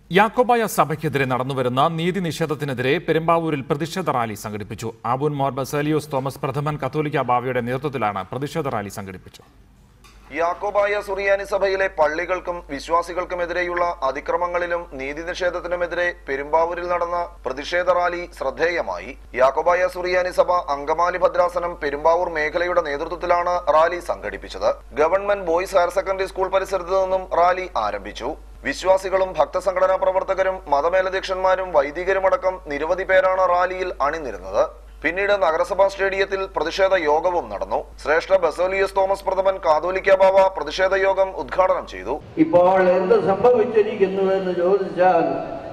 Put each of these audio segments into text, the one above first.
യാക്കോബായ സഭയ്ക്കെതിരെ നടന്നുവരുന്ന നീതി നിഷേധത്തിനെതിരെ പെരുമ്പാവൂരിൽ പ്രതിഷേധ റാലി സംഘടിപ്പിച്ചു ആബൂൻ മോർ ബസേലിയോസ് തോമസ് പ്രഥമൻ കത്തോലിക്ക ബാവയുടെ നേതൃത്വത്തിലാണ് പ്രതിഷേധ റാലി സംഘടിപ്പിച്ചു യാക്കോബായ സുറിയാനി സഭയിലെ പള്ളികൾക്കും വിശ്വാസികൾക്കുമെതിരെയുള്ള അതിക്രമങ്ങളിലും നീതി നിഷേധത്തിനുമെതിരെ പെരുമ്പാവൂരിൽ നടന്ന പ്രതിഷേധ റാലി ശ്രദ്ധേയമായി യാക്കോബായ സുറിയാനി സഭ അങ്കമാലി ഭദ്രാസനം പെരുമ്പാവൂർ മേഖലയുടെ നേതൃത്വത്തിലാണ് റാലി സംഘടിപ്പിച്ചത് government boys higher secondary school പരിസരത്ത് നിന്നും റാലി ആരംഭിച്ചു വിശ്വാസികളും ഭക്തസംഘടനാ പ്രവർത്തകരും മതമേലധ്യക്ഷന്മാരും വൈദികരുമടക്കം നിരവധി പേരാണ് റാലിയിൽ അണിനിരുന്നത് പിന്നീട് നഗരസഭാ സ്റ്റേഡിയത്തിൽ പ്രതിഷേധ യോഗവും നടന്നു ശ്രേഷ്ഠ ബസോലിയസ് തോമസ് പ്രഥമൻ കാതോലിക്ക ബാവ പ്രതിഷേധ യോഗം ഉദ്ഘാടനം ചെയ്തു ഇപ്പോൾ എന്ത് സംഭവിച്ചിരിക്കുന്നു എന്ന് ചോദിച്ചാൽ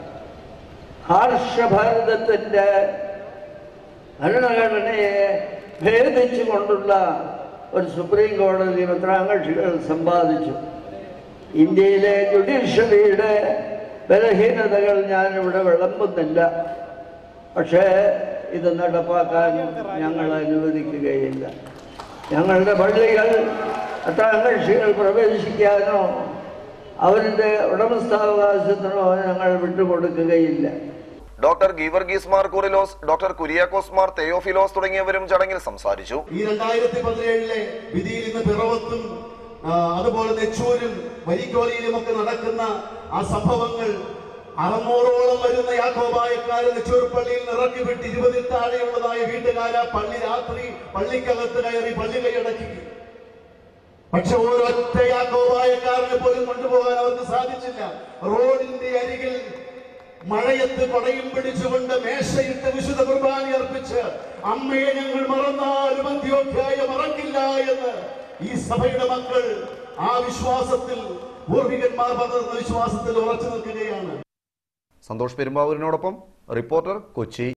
ഹർഷഭാരതത്തിന്റെ ഭരണഘടനയെ ഭേദിച്ചുകൊണ്ടുള്ള ഒരു സുപ്രീം കോടതി പത്രാകക്ഷികൾ സമ്പാദിച്ചു ഇന്ത്യയിലെ ജുഡീഷ്യറിയുടെ ബലഹീനതകൾ ഞാനിവിടെ വിളമ്പുന്നില്ല പക്ഷേ ഇത് നടപ്പാക്കാൻ ഞങ്ങൾ അനുവദിക്കുകയില്ല ഞങ്ങളുടെ പള്ളികൾ പത്രാകക്ഷികൾ പ്രവേശിക്കാനോ അവരുടെ ഉടമസ്ഥാവകാശത്തിനോ ഞങ്ങൾ വിട്ടുകൊടുക്കുകയില്ല ഡോക്ടർ ഗീവർഗീസ് മാർ കുറിലോസ് ഡോക്ടർ കുര്യാക്കോസ് മാർ തെയോഫിലോസ് തുടങ്ങിയവരും ചടങ്ങിൽ സംസാരിച്ചു ഈ രണ്ടായിരത്തി പതിനേഴിലെ വിധിയിൽ ഇന്ന് പിറവത്തും ആ, അതുപോലെ നെച്ചൂരും വരിക്കോലിയിലും ഒക്കെ നടക്കുന്ന ആ സംഭവങ്ങൾ അറുന്നൂറോളം വരുന്ന യാക്കോബായക്കാര് നെച്ചൂർ പള്ളിയിൽ നിന്ന് ഇറക്കി വിട്ട് ഇരുപതിൽ താഴെയുള്ളതായ വീട്ടുകാര പള്ളി രാത്രി പള്ളിക്കകത്ത് കയറി പള്ളി കൈയടക്കി പക്ഷെ ഒരൊറ്റ യാക്കോബായക്കാരനെ പോലും കൊണ്ടുപോകാൻ അവർക്ക് സാധിച്ചില്ല റോഡിന്റെ അരികിൽ മഴയത്ത് പടയും പിടിച്ചുകൊണ്ട് മേശയിട്ട് വിശുദ്ധ കുർബാന അർപ്പിച്ച് അമ്മയെ ഞങ്ങൾ മറന്നാലും അന്ത്യോധ്യായ മറക്കില്ല എന്ന് ഈ സഭയുടെ മക്കൾ ആ വിശ്വാസത്തിൽ പൂർവികന്മാർ പകർന്ന വിശ്വാസത്തിൽ ഉറച്ചു നിൽക്കുകയാണ് സന്തോഷ് പെരുമ്പാവൂരിനോടൊപ്പം റിപ്പോർട്ടർ കൊച്ചി